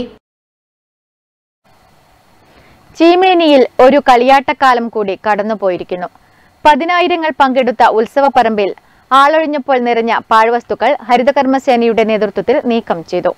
ചീമേനിയിൽ ഒരു കളിയാട്ടക്കാലം കൂടി കടന്നുപോയിരിക്കുന്നു പതിനായിരങ്ങൾ പങ്കെടുത്ത ഉത്സവപ്പറമ്പിൽ ആളൊഴിഞ്ഞപ്പോൾ നിറഞ്ഞ പാഴ്വസ്തുക്കൾ ഹരിതകർമ്മസേനയുടെ നേതൃത്വത്തിൽ നീക്കം ചെയ്തു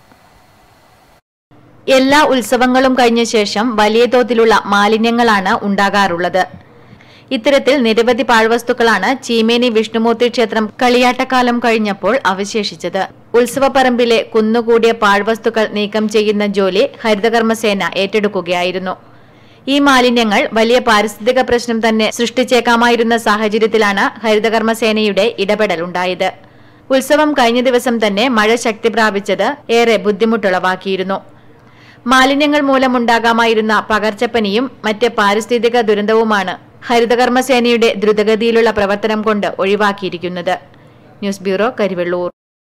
എല്ലാ ഉത്സവങ്ങളും കഴിഞ്ഞ ശേഷം വലിയ തോതിലുള്ള മാലിന്യങ്ങളാണ് ഉണ്ടാകാറുള്ളത് ഇത്തരത്തിൽ നിരവധി പാഴ്വസ്തുക്കളാണ് ചീമേനി വിഷ്ണുമൂർത്തി ക്ഷേത്രം കളിയാട്ടക്കാലം കഴിഞ്ഞപ്പോൾ അവശേഷിച്ചത് ഉത്സവപ്പറമ്പിലെ കുന്നുകൂടിയ പാഴ്വസ്തുക്കൾ നീക്കം ചെയ്യുന്ന ജോലി ഹരിതകർമ്മസേന ഏറ്റെടുക്കുകയായിരുന്നു ഈ മാലിന്യങ്ങൾ വലിയ പാരിസ്ഥിതിക പ്രശ്നം തന്നെ സൃഷ്ടിച്ചേക്കാമായിരുന്ന സാഹചര്യത്തിലാണ് ഹരിതകർമ്മസേനയുടെ ഇടപെടലുണ്ടായത് ഉത്സവം കഴിഞ്ഞ ദിവസം തന്നെ മഴ ശക്തി പ്രാപിച്ചത് ഏറെ ബുദ്ധിമുട്ടുളവാക്കിയിരുന്നു മാലിന്യങ്ങൾ മൂലമുണ്ടാകാമായിരുന്ന പകർച്ചപ്പനിയും മറ്റ് പാരിസ്ഥിതിക ദുരന്തവുമാണ് ഹരിതകർമ്മസേനയുടെ ദ്രുതഗതിയിലുള്ള പ്രവർത്തനം കൊണ്ട് ഒഴിവാക്കിയിരിക്കുന്നത് ന്യൂസ് ബ്യൂറോ കരിവെള്ളൂർ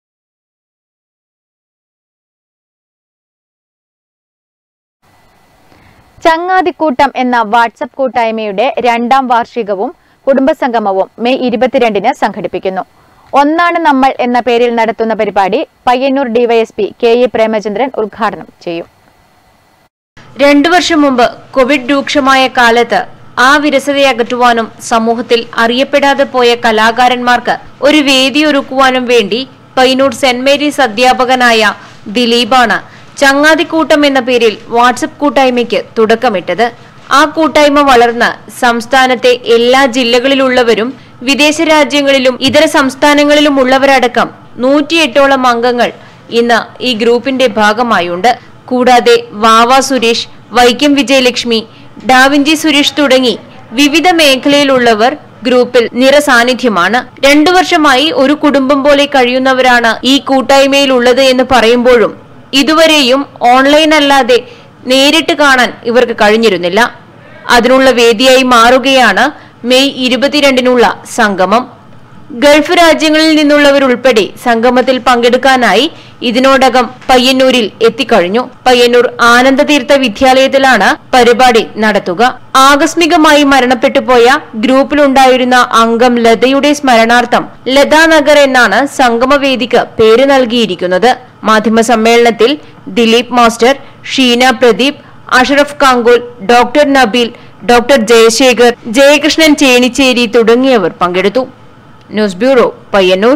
ചങ്ങാതിക്കൂട്ടം എന്ന വാട്സപ്പ് കൂട്ടായ്മയുടെ രണ്ടാം വാർഷികവും കുടുംബസംഗമവും മെയ് ഇരുപത്തിരണ്ടിന് സംഘടിപ്പിക്കുന്നു ഒന്നാണ് നമ്മൾ എന്ന പേരിൽ നടത്തുന്ന പരിപാടി Payyanur DYSP K E Premachandran ഉദ്ഘാടനം ചെയ്യും രണ്ടു വർഷം മുമ്പ് കോവിഡ് രൂക്ഷമായ കാലത്ത് ആ വിരസതയെ അകറ്റുവാനും സമൂഹത്തിൽ അറിയപ്പെടാതെ പോയ കലാകാരന്മാർക്ക് ഒരു വേദി ഒരുക്കുവാനും വേണ്ടി പയ്യന്നൂർ സെന്റ് മേരീസ് അധ്യാപകനായ ദിലീപാണ് ചങ്ങാതിക്കൂട്ടം എന്ന പേരിൽ വാട്സപ്പ് കൂട്ടായ്മയ്ക്ക് തുടക്കമിട്ടത് ആ കൂട്ടായ്മ വളർന്ന് സംസ്ഥാനത്തെ എല്ലാ ജില്ലകളിലുള്ളവരും വിദേശ രാജ്യങ്ങളിലും ഇതര സംസ്ഥാനങ്ങളിലും ഉള്ളവരടക്കം നൂറ്റിയെട്ടോളം അംഗങ്ങൾ ഇന്ന് ഈ ഗ്രൂപ്പിന്റെ ഭാഗമായുണ്ട് കൂടാതെ വാവ സുരേഷ് വൈക്കം വിജയലക്ഷ്മി ഡാവിഞ്ചി സുരേഷ് തുടങ്ങി വിവിധ മേഖലയിലുള്ളവർ ഗ്രൂപ്പിൽ നിറസാന്നിധ്യമാണ് രണ്ടു വർഷമായി ഒരു കുടുംബം പോലെ കഴിയുന്നവരാണ് ഈ കൂട്ടായ്മയിലുള്ളത് എന്ന് പറയുമ്പോഴും ഇതുവരെയും ഓൺലൈൻ അല്ലാതെ നേരിട്ട് കാണാൻ ഇവർക്ക് കഴിഞ്ഞിരുന്നില്ല അതിനുള്ള വേദിയായി മാറുകയാണ് മെയ് ഇരുപത്തിരണ്ടിനുള്ള സംഗമം ഗൾഫ് രാജ്യങ്ങളിൽ നിന്നുള്ളവരുൾപ്പെടെ സംഗമത്തിൽ പങ്കെടുക്കാനായി ഇതിനോടകം പയ്യന്നൂരിൽ എത്തിക്കഴിഞ്ഞു പയ്യന്നൂർ ആനന്ദതീർത്ഥ വിദ്യാലയത്തിലാണ് പരിപാടി നടത്തുക ആകസ്മികമായി മരണപ്പെട്ടു പോയ ഗ്രൂപ്പിലുണ്ടായിരുന്ന അംഗം ലതയുടെ സ്മരണാർത്ഥം ലതാനഗർ എന്നാണ് സംഗമവേദിക്ക് പേര് നൽകിയിരിക്കുന്നത് മാധ്യമ സമ്മേളനത്തിൽ Dileep master Sheena Pradeep Ashraf Kankol doctor Nabeel doctor Jayashekhar Jayakrishnan Chenicheri തുടങ്ങിയവർ പങ്കെടുത്തു ന്യൂസ് ബ്യൂറോ പയ്യന്നൂർ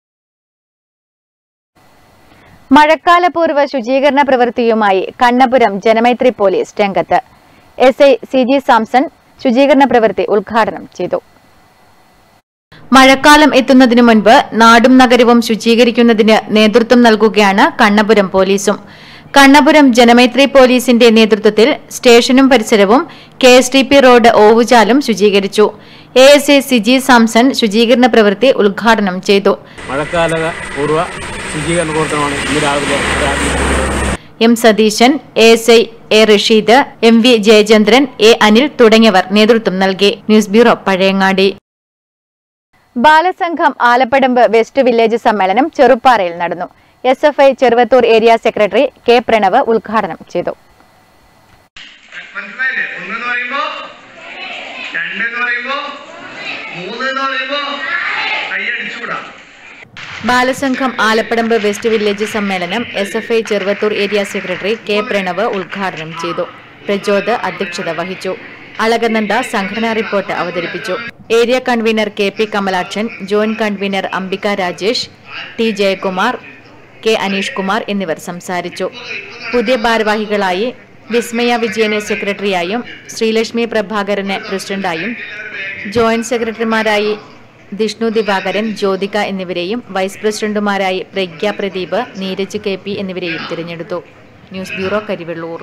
മഴക്കാലപൂർവ്വ ശുചീകരണ പ്രവൃത്തിയുമായി കണ്ണപുരം ജനമൈത്രി പോലീസ് രംഗത്ത് S I C G Samson ശുചീകരണ പ്രവൃത്തി ഉദ്ഘാടനം ചെയ്തു മഴക്കാലം എത്തുന്നതിനു മുൻപ് നാടും നഗരവും ശുചീകരിക്കുന്നതിന് നേതൃത്വം നൽകുകയാണ് കണ്ണപുരം പോലീസും കണ്ണപുരം ജനമൈത്രി പോലീസിന്റെ നേതൃത്വത്തിൽ സ്റ്റേഷനും പരിസരവും K S T P road ഓവുചാലും ശുചീകരിച്ചു A S A CG Samson ശുചീകരണ പ്രവൃത്തി ഉദ്ഘാടനം ചെയ്തു മഴക്കാല പൂർവ്വ ശുചീകരണ പ്രവർത്തനമാണ് ഇന്ന് രാവിലെ ആരംഭിച്ചത് M Satheesan A S I A Rasheed M V Jayachandran A Anil തുടങ്ങിയവർ നേതൃത്വം നൽകി news bureau Pazhayangadi Balasangham Alappadamba west village സമ്മേളനം ചെറുപ്പാറയിൽ നടന്നു S F I Cheruvathur area secretary K Pranav ഉദ്ഘാടനം ചെയ്തു മനസ്സിലായില്ലേ ഒന്ന് എന്ന് പറയുമ്പോ രണ്ട് എന്ന് പറയുമ്പോ മൂന്ന് എന്ന് പറയുമ്പോ കൈ അടിച്ചുകൂടാ ബാലസംഘം ആലപ്പടമ്പ് വെസ്റ്റ് വില്ലേജ് സമ്മേളനം S F I Cheruvathur area secretary K Pranav ഉദ്ഘാടനം ചെയ്തു പ്രജോദ് അധ്യക്ഷത വഹിച്ചു അളകനന്ദ സംഘടനാ റിപ്പോർട്ട് അവതരിപ്പിച്ചു area convener K P Kamalakshan joint convener Ambika Rajesh T Jayakumar K Aneesh Kumar എന്നിവർ സംസാരിച്ചു പുതിയ ഭാരവാഹികളായി വിസ്മയ വിജയനെ സെക്രട്ടറിയായും ശ്രീലക്ഷ്മി പ്രഭാകരനെ പ്രസിഡന്റായും ജോയിന്റ് സെക്രട്ടറിമാരായി ജിഷ്ണു ദിവാകരൻ ജ്യോതിക എന്നിവരെയും വൈസ് പ്രസിഡന്റുമാരായി പ്രഗ്യ പ്രദീപ് നീരജ് കെ പി എന്നിവരെയും തിരഞ്ഞെടുത്തു ന്യൂസ് ബ്യൂറോ കരിവെള്ളൂർ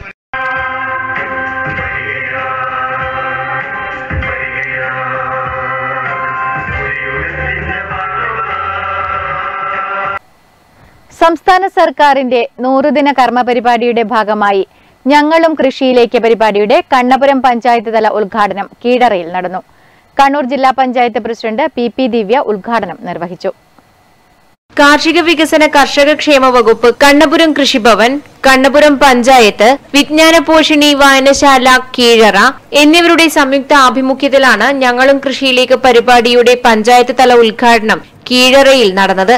സംസ്ഥാന സർക്കാരിന്റെ നൂറുദിന കർമ്മ പരിപാടിയുടെ ഭാഗമായി ഞങ്ങളും കൃഷിയിലേക്ക് പരിപാടിയുടെ കണ്ണപുരം പഞ്ചായത്ത് തല ഉദ്ഘാടനം കീഴറയിൽ നടന്നു കണ്ണൂർ ജില്ലാ panchayat president P P Divya ഉദ്ഘാടനം നിർവഹിച്ചു കാർഷിക വികസന കർഷക ക്ഷേമ വകുപ്പ് കണ്ണപുരം കൃഷിഭവൻ കണ്ണപുരം പഞ്ചായത്ത് വിജ്ഞാന പോഷിണി വായനശാല കീഴറ എന്നിവരുടെ സംയുക്ത ആഭിമുഖ്യത്തിലാണ് ഞങ്ങളും കൃഷിയിലേക്ക് പരിപാടിയുടെ പഞ്ചായത്ത് തല ഉദ്ഘാടനം കീഴറയിൽ നടന്നത്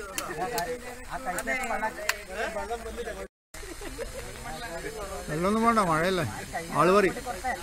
വെള്ളമൊന്നും വേണ്ട മഴയല്ലേ ആള് പറയും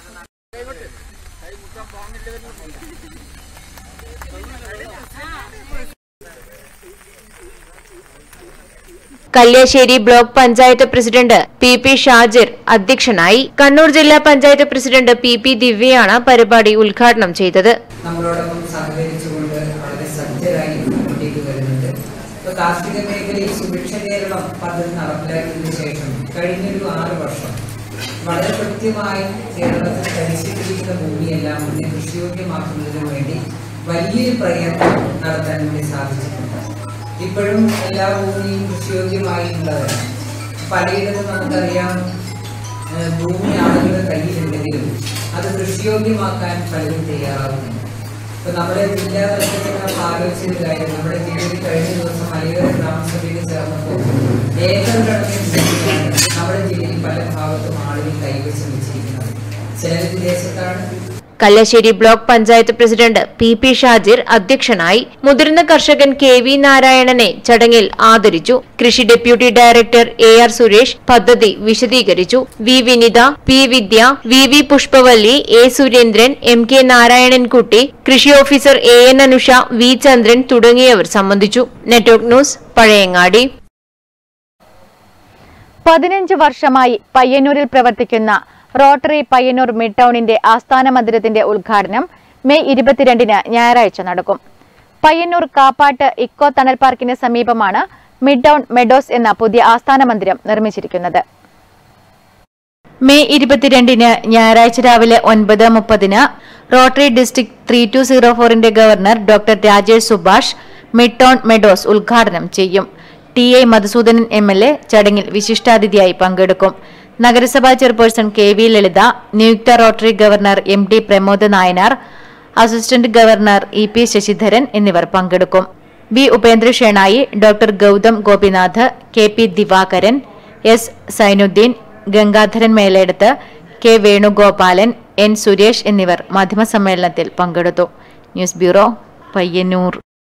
Kalliasseri block panchayat president P P Shajir അധ്യക്ഷനായി കണ്ണൂർ ജില്ലാ പഞ്ചായത്ത് പ്രസിഡന്റ് പി പി ദിവ്യയാണ് പരിപാടി ഉദ്ഘാടനം ചെയ്തത് നമ്മളോടൊപ്പം സഹകരിച്ചുകൊണ്ട് വളരെ സജ്ജരായി മുന്നോട്ടേക്ക് വരുന്നുണ്ട് ഇപ്പൊ കാർഷിക മേഖലയിൽ സുഭിക്ഷ കേരളം പദ്ധതി നടപ്പിലാക്കിയതിനു ശേഷം കഴിഞ്ഞൊരു ആറ് വർഷം വളരെ കൃത്യമായി കേരളത്തിൽ പരിശീലിക്കുന്ന ഭൂമിയെല്ലാം ഒന്ന് കൃഷിയോഗ്യമാക്കുന്നതിനു വേണ്ടി വലിയൊരു പ്രയത്നം നടത്താൻ വേണ്ടി സാധിച്ചിട്ടുണ്ട് ഇപ്പോഴും എല്ലാ ഭൂമിയും കൃഷിയോഗ്യമായിട്ടുള്ളവരാണ് പലയിടത്തും നമുക്കറിയാം ഏഹ് ഭൂമി ആളുകളുടെ കയ്യിലുണ്ടെങ്കിലും അത് കൃഷിയോഗ്യമാക്കാൻ പലരും തയ്യാറാവുന്നില്ല ഇപ്പൊ നമ്മുടെ ജില്ലാ തലത്തിൽ നമ്മൾ ആലോചിച്ചൊരു കാര്യം നമ്മുടെ ജില്ലയിൽ കഴിഞ്ഞ ദിവസം മലയോര ഗ്രാമസഭയിൽ ചേർന്നപ്പോൾ ഏക്കർ കണക്കിന് ഭൂമിയാണ് നമ്മുടെ ജില്ലയിൽ പല ഭാഗത്തും ആളുകൾ കൈവശം വെച്ചിരിക്കുന്നത് ചിലർ വിദേശത്താണ് Kalliasseri block panchayat president P P Shajir അധ്യക്ഷനായി മുതിർന്ന കർഷകൻ കെ വി നാരായണനെ ചടങ്ങിൽ ആദരിച്ചു കൃഷി deputy director A R Suresh പദ്ധതി വിശദീകരിച്ചു V Vinitha P Vidya V V Pushpavalli A Surendran M K Narayanankutty കൃഷി officer A N Anusha V Chandran തുടങ്ങിയവർ സംബന്ധിച്ചു നെറ്റ്വർക്ക് ന്യൂസ് പഴയങ്ങാടി പതിനഞ്ച് വർഷമായി പയ്യന്നൂരിൽ പ്രവർത്തിക്കുന്ന റോട്ടറി പയ്യന്നൂർ മിഡ് ടൗണിന്റെ ആസ്ഥാന മന്ദിരത്തിന്റെ ഉദ്ഘാടനം മെയ് ഇരുപത്തിരണ്ടിന് ഞായറാഴ്ച നടക്കും പയ്യന്നൂർ കാപ്പാട്ട് ഇക്കോ തണൽ പാർക്കിന് സമീപമാണ് മിഡ് ടൗൺ മെഡോസ് എന്ന പുതിയ ആസ്ഥാന മന്ദിരം നിർമ്മിച്ചിരിക്കുന്നത് മെയ് ഇരുപത്തിരണ്ടിന് ഞായറാഴ്ച രാവിലെ ഒൻപത് മുപ്പതിന് rotary district three two zero ഫോറിന്റെ governor doctor Rajesh Subhash mid town meadows ഉദ്ഘാടനം ചെയ്യും T A Madhusoodanan M L A ചടങ്ങിൽ വിശിഷ്ടാതിഥിയായി പങ്കെടുക്കും നഗരസഭാ ചെയർപേഴ്സൺ കെ വി ലളിത നിയുക്ത rotary governor M D Pramod Nayanar assistant governor E P Sasidharan എന്നിവർ പങ്കെടുക്കും B Upendra Shenoy doctor Gautham Gopinath K P Divakaran S Sainuddin Gangadharan Meleduth K Venugopalan N Suresh എന്നിവർ മാധ്യമസമ്മേളനത്തിൽ പങ്കെടുത്തു ന്യൂസ് ബ്യൂറോ പയ്യന്നൂർ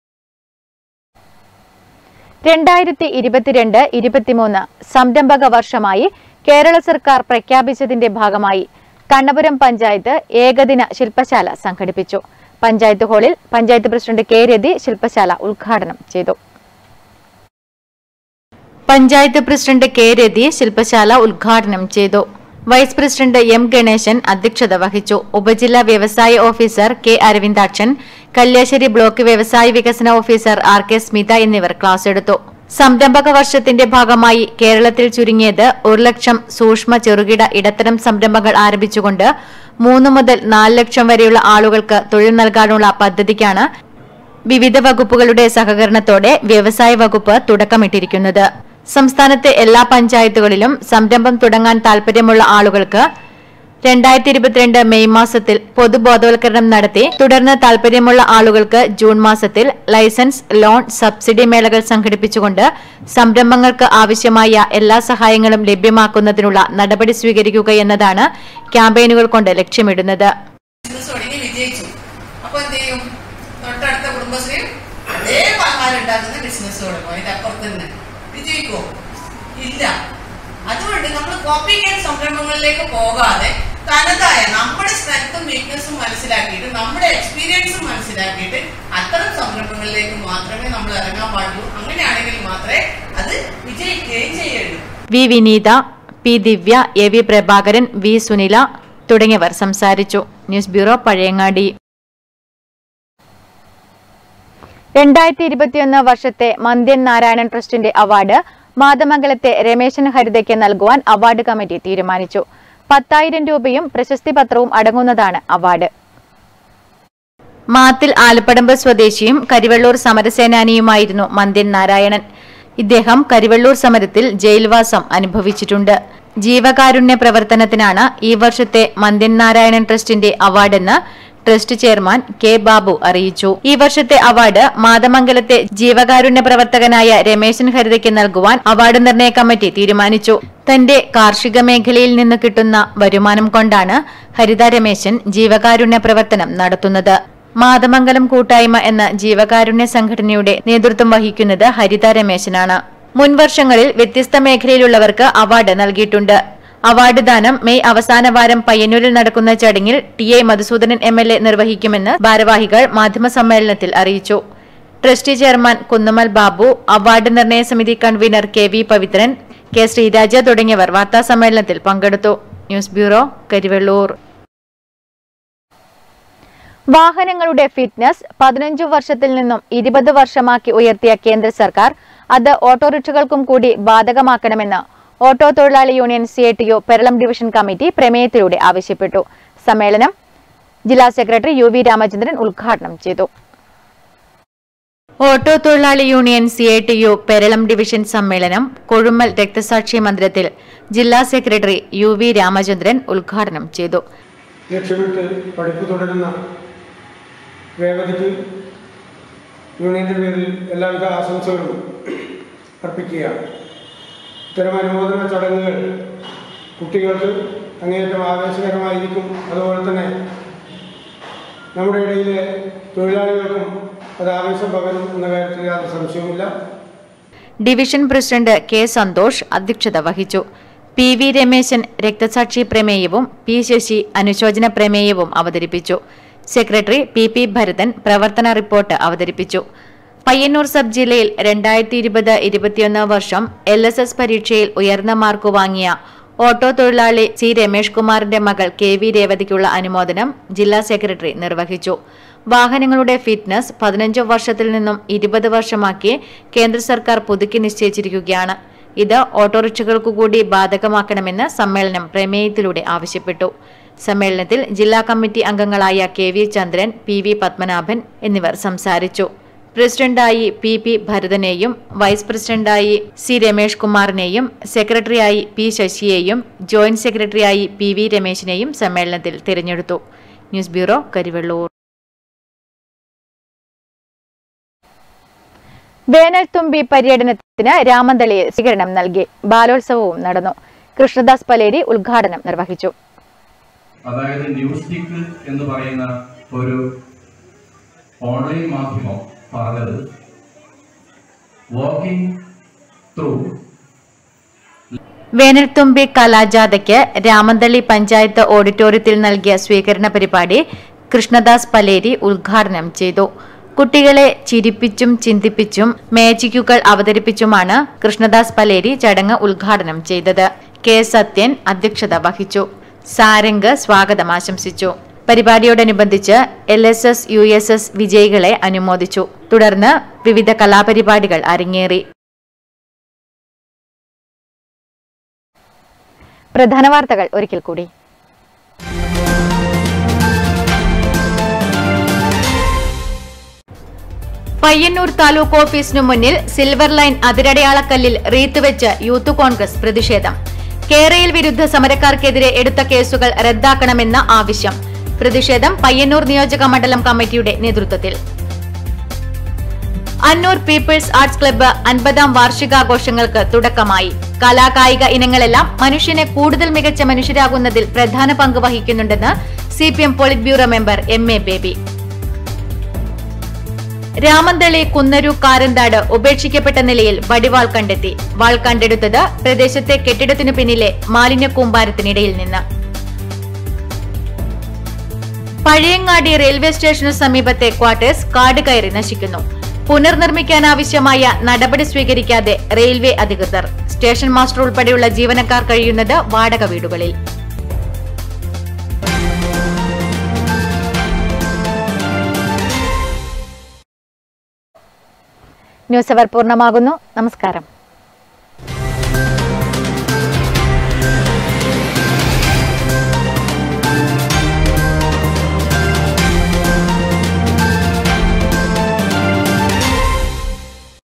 രണ്ടായിരത്തി ഇരുപത്തിരണ്ട് ഇരുപത്തിമൂന്ന് സംരംഭക വർഷമായി കേരള സർക്കാർ പ്രഖ്യാപിച്ചതിന്റെ ഭാഗമായി കണ്ണപുരം പഞ്ചായത്ത് ഏകദിന ശില്പശാല സംഘടിപ്പിച്ചു പഞ്ചായത്ത് ഹാളിൽ പഞ്ചായത്ത് പ്രസിഡന്റ് കെ രതി ശില്പശാല ഉദ്ഘാടനം ചെയ്തു പഞ്ചായത്ത് പ്രസിഡന്റ് കെ രതി ശില്പശാല ഉദ്ഘാടനം ചെയ്തു വൈസ് പ്രസിഡന്റ് എം ഗണേശൻ അധ്യക്ഷത വഹിച്ചു ഉപജില്ലാ വ്യവസായ officer K Aravindakshan Kalliasseri block വ്യവസായ വികസന ഓഫീസർ ആർ കെ സ്മിത എന്നിവർ ക്ലാസ് എടുത്തു സംരംഭക വർഷത്തിന്റെ ഭാഗമായി കേരളത്തിൽ ചുരുങ്ങിയത് ഒരു ലക്ഷം സൂക്ഷ്മ ചെറുകിട ഇടത്തരം സംരംഭങ്ങൾ ആരംഭിച്ചുകൊണ്ട് മൂന്ന് മുതൽ നാല് ലക്ഷം വരെയുള്ള ആളുകൾക്ക് തൊഴിൽ നൽകാനുള്ള പദ്ധതിക്കാണ് വിവിധ വകുപ്പുകളുടെ സഹകരണത്തോടെ വ്യവസായ വകുപ്പ് തുടക്കമിട്ടിരിക്കുന്നത് സംസ്ഥാനത്തെ എല്ലാ പഞ്ചായത്തുകളിലും സംരംഭം തുടങ്ങാൻ താൽപര്യമുള്ള ആളുകൾക്ക് രണ്ടായിരത്തി ഇരുപത്തിരണ്ട് മെയ് മാസത്തിൽ പൊതുബോധവൽക്കരണം നടത്തി തുടർന്ന് താൽപര്യമുള്ള ആളുകൾക്ക് ജൂൺ മാസത്തിൽ ലൈസൻസ് ലോൺ സബ്സിഡി മേളകൾ സംഘടിപ്പിച്ചുകൊണ്ട് സംരംഭങ്ങൾക്ക് ആവശ്യമായ എല്ലാ സഹായങ്ങളും ലഭ്യമാക്കുന്നതിനുള്ള നടപടി സ്വീകരിക്കുക എന്നതാണ് ക്യാമ്പയിനുകൾ കൊണ്ട് ലക്ഷ്യമിടുന്നത് ബിസിനസ് തുടങ്ങി വിജയിച്ചു അപ്പൊ എന്ത് ചെയ്യും തൊട്ടടുത്ത കുടുംബശ്രീ അതേ പലഹാരം ഉണ്ടാക്കുന്ന ബിസിനസ് തുടങ്ങും അതിന്റെ അപ്പുറത്ത് തന്നെ വിജയിക്കുമോ ഇല്ല അതുകൊണ്ട് നമ്മൾ കോപ്പി കേട്ട് സംരംഭങ്ങളിലേക്ക് പോകാതെ തനതായ നമ്മുടെ സ്ട്രെങ്ത്തും വീക്ക്നെസ്സും മനസ്സിലാക്കിയിട്ട് നമ്മുടെ എക്സ്പീരിയൻസും മനസ്സിലാക്കിയിട്ട് അത്തരം സംരംഭങ്ങളിലേക്ക് മാത്രമേ നമ്മൾ ഇറങ്ങാൻ പാടുള്ളൂ അങ്ങനെയാണെങ്കിൽ മാത്രമേ അത് വിജയിക്കുകയും ചെയ്യുള്ളൂ V Vineetha P Divya A V Prabhakaran V Sunila തുടങ്ങിയവർ സംസാരിച്ചു ന്യൂസ് ബ്യൂറോ പഴയങ്ങാടി രണ്ടായിരത്തി ഇരുപത്തിയൊന്ന് വർഷത്തെ മന്ത്യൻ നാരായണൻ ട്രസ്റ്റിന്റെ അവാർഡ് മാതമംഗലത്തെ രമേശൻ ഹരിതയ്ക്ക് നൽകുവാൻ അവാർഡ് കമ്മിറ്റി തീരുമാനിച്ചു പത്തായിരം രൂപയും പ്രശസ്തി പത്രവും അടങ്ങുന്നതാണ് അവാർഡ് മാത്തിൽ ആലപ്പടമ്പ് സ്വദേശിയും കരിവള്ളൂർ സമരസേനാനിയുമായിരുന്നു മന്ത്യൻ നാരായണൻ ഇദ്ദേഹം കരിവള്ളൂർ സമരത്തിൽ ജയിൽവാസം അനുഭവിച്ചിട്ടുണ്ട് ജീവകാരുണ്യ പ്രവർത്തനത്തിനാണ് ഈ വർഷത്തെ മന്ത്യൻ നാരായണൻ ട്രസ്റ്റിന്റെ അവാർഡെന്ന് ട്രസ്റ്റ് ചെയർമാൻ കെ ബാബു അറിയിച്ചു ഈ വർഷത്തെ അവാർഡ് മാതമംഗലത്തെ ജീവകാരുണ്യ പ്രവർത്തകനായ രമേശൻ ഹരിതയ്ക്ക് നൽകുവാൻ അവാർഡ് നിർണയ കമ്മിറ്റി തീരുമാനിച്ചു തന്റെ കാർഷിക മേഖലയിൽ നിന്ന് കിട്ടുന്ന വരുമാനം കൊണ്ടാണ് ഹരിത രമേശൻ ജീവകാരുണ്യ പ്രവർത്തനം നടത്തുന്നത് മാതമംഗലം കൂട്ടായ്മ എന്ന ജീവകാരുണ്യ സംഘടനയുടെ നേതൃത്വം വഹിക്കുന്നത് ഹരിത രമേശനാണ് മുൻ വർഷങ്ങളിൽ വ്യത്യസ്ത മേഖലയിലുള്ളവർക്ക് അവാർഡ് നൽകിയിട്ടുണ്ട് അവാർഡ് ദാനം മെയ് അവസാന വാരം പയ്യന്നൂരിൽ നടക്കുന്ന ചടങ്ങിൽ T A Madhusoodanan M L A നിർവഹിക്കുമെന്ന് ഭാരവാഹികൾ മാധ്യമസമ്മേളനത്തിൽ അറിയിച്ചു trustee chairman Kunnamal Babu award നിർണയ സമിതി convener K V Pavithran K Sreeraja തുടങ്ങിയവർ വാർത്താസമ്മേളനത്തിൽ പങ്കെടുത്തു ന്യൂസ് ബ്യൂറോ കരിവെള്ളൂർ വാഹനങ്ങളുടെ ഫിറ്റ്നസ് പതിനഞ്ചു വർഷത്തിൽ നിന്നും ഇരുപത് വർഷമാക്കി ഉയർത്തിയ കേന്ദ്ര സർക്കാർ അത് ഓട്ടോറിക്ഷകൾക്കും കൂടി ബാധകമാക്കണമെന്ന് ഓട്ടോ തൊഴിലാളി union C I T U Peralam division committee പ്രമേയത്തിലൂടെ ആവശ്യപ്പെട്ടു സമ്മേളനം ജില്ലാ സെക്രട്ടറി യു വി രാമചന്ദ്രൻ ഉദ്ഘാടനം ചെയ്തു ഓട്ടോ തൊഴിലാളി union C I T U Peralam division സമ്മേളനം കൊഴുമ്മൽ രക്തസാക്ഷി മന്ദിരത്തിൽ ജില്ലാ സെക്രട്ടറി യു വി രാമചന്ദ്രൻ ഉദ്ഘാടനം ചെയ്തു ലക്ഷ്യമിട്ട് പഠിപ്പ് തുടരുന്ന വേഗതയ്ക്ക് യൂണിയന്റെ പേരിൽ എല്ലാവിധ ആശംസകളും അർപ്പിക്കുകയാണ് ഇത്തരം അനുമോദന ചടങ്ങുകൾ കുട്ടികൾക്ക് അങ്ങേയറ്റം ആവേശകരമായിരിക്കും അതുപോലെ തന്നെ നമ്മുടെ ഇടയിലെ തൊഴിലാളികൾക്കും അത് ആവേശം പകരും എന്ന കാര്യത്തിൽ യാതൊരു സംശയവുമില്ല ഡിവിഷൻ പ്രസിഡന്റ് കെ സന്തോഷ് അധ്യക്ഷത വഹിച്ചു പി വി രമേശൻ രക്തസാക്ഷി പ്രമേയവും പി ശശി അനുശോചന പ്രമേയവും അവതരിപ്പിച്ചു സെക്രട്ടറി പി പി ഭരതൻ പ്രവർത്തന റിപ്പോർട്ട് അവതരിപ്പിച്ചു പയ്യന്നൂർ സബ് ജില്ലയിൽ രണ്ടായിരത്തി ഇരുപത് ഇരുപത്തിയൊന്ന് വർഷം എൽ എസ് എസ് പരീക്ഷയിൽ ഉയർന്ന മാർക്ക് വാങ്ങിയ ഓട്ടോ തൊഴിലാളി സി രമേഷ് കുമാറിന്റെ മകൾ കെ വി രേവതിക്കുള്ള അനുമോദനം ജില്ലാ സെക്രട്ടറി നിർവഹിച്ചു വാഹനങ്ങളുടെ ഫിറ്റ്നസ് പതിനഞ്ച് വർഷത്തിൽ നിന്നും ഇരുപത് വർഷമാക്കി കേന്ദ്ര സർക്കാർ പുതുക്കി നിശ്ചയിച്ചിരിക്കുകയാണ് ഇത് ഓട്ടോറിക്ഷകൾക്കു കൂടി ബാധകമാക്കണമെന്ന് സമ്മേളനം പ്രമേയത്തിലൂടെ ആവശ്യപ്പെട്ടു സമ്മേളനത്തിൽ ജില്ലാ കമ്മിറ്റി അംഗങ്ങളായ K V Chandran P V Padmanabhan എന്നിവർ സംസാരിച്ചു പ്രസിഡന്റായി പി പി ഭരതനെയും വൈസ് പ്രസിഡന്റായി സി രമേഷ് കുമാറിനെയും സെക്രട്ടറിയായി പി ശശിയെയും ജോയിന്റ് സെക്രട്ടറിയായി പി വി രമേശിനെയും സമ്മേളനത്തിൽ തിരഞ്ഞെടുത്തു ന്യൂസ് ബ്യൂറോ കരിവെള്ളൂർ വേനൽത്തുമ്പി പര്യടനത്തിന് രാമന്തളിയിൽ സ്വീകരണം നൽകി ബാലോത്സവവും നടന്നു കൃഷ്ണദാസ് പലേരി ഉദ്ഘാടനം നിർവഹിച്ചു അതായത് ന്യൂസ്റ്റിക്ക് എന്ന് പറയുന്ന ഒരു ഓൺലൈൻ മാധ്യമം പറഞ്ഞത് വാക്കിംഗ് ത്രൂ വേനൽത്തുമ്പി കലാജാഥയ്ക്ക് രാമന്തളി പഞ്ചായത്ത് ഓഡിറ്റോറിയത്തിൽ നൽകിയ സ്വീകരണ പരിപാടി കൃഷ്ണദാസ് പലേരി ഉദ്ഘാടനം ചെയ്തു കുട്ടികളെ ചിരിപ്പിച്ചും ചിന്തിപ്പിച്ചും മാജിക്കുകൾ അവതരിപ്പിച്ചുമാണ് കൃഷ്ണദാസ് പലേരി ചടങ്ങ് ഉദ്ഘാടനം ചെയ്തത് കെ സത്യൻ അധ്യക്ഷത വഹിച്ചു സാരംഗ് സ്വാഗതം ആശംസിച്ചു പരിപാടിയോടനുബന്ധിച്ച് L S S U S S വിജയികളെ അനുമോദിച്ചു തുടർന്ന് വിവിധ കലാപരിപാടികൾ അരങ്ങേറി പ്രധാന വാർത്തകൾ ഒരിക്കൽ കൂടി പയ്യന്നൂർ താലൂക്ക് ഓഫീസിനു മുന്നിൽ സിൽവർ ലൈൻ അതിരടയാളക്കല്ലിൽ റീത്ത് വെച്ച് യൂത്ത് കോൺഗ്രസ് പ്രതിഷേധം കേരയിൽ വിരുദ്ധ സമരക്കാർക്കെതിരെ എടുത്ത കേസുകൾ റദ്ദാക്കണമെന്ന ആവശ്യം പ്രതിഷേധം പയ്യന്നൂർ നിയോജക മണ്ഡലം കമ്മിറ്റിയുടെ നേതൃത്വത്തിൽ അന്നൂർ പീപ്പിൾസ് ആർട്സ് ക്ലബ്ബ് അൻപതാം വാർഷികാഘോഷങ്ങൾക്ക് തുടക്കമായി കലാകായിക ഇനങ്ങളെല്ലാം മനുഷ്യനെ കൂടുതൽ മികച്ച മനുഷ്യരാകുന്നതിൽ പ്രധാന പങ്ക് വഹിക്കുന്നുണ്ടെന്ന് C P M polit bureau member M A Baby Ramanthali Kunnaru Karanthad ഉപേക്ഷിക്കപ്പെട്ട നിലയിൽ വടിവാൾ കണ്ടെത്തി വാൾ കണ്ടെടുത്തത് പ്രദേശത്തെ കെട്ടിടത്തിനു പിന്നിലെ മാലിന്യ കൂമ്പാരത്തിനിടയിൽ നിന്ന് പഴയങ്ങാടി റെയിൽവേ സ്റ്റേഷനു സമീപത്തെ ക്വാർട്ടേഴ്സ് കാട് കയറി നശിക്കുന്നു പുനർനിർമ്മിക്കാനാവശ്യമായ നടപടി സ്വീകരിക്കാതെ റെയിൽവേ അധികൃതർ സ്റ്റേഷൻ മാസ്റ്റർ ഉൾപ്പെടെയുള്ള ജീവനക്കാർ കഴിയുന്നത് വാടക വീടുകളിൽ ന്യൂസ് അവർ പൂർണ്ണമാകുന്നു നമസ്കാരം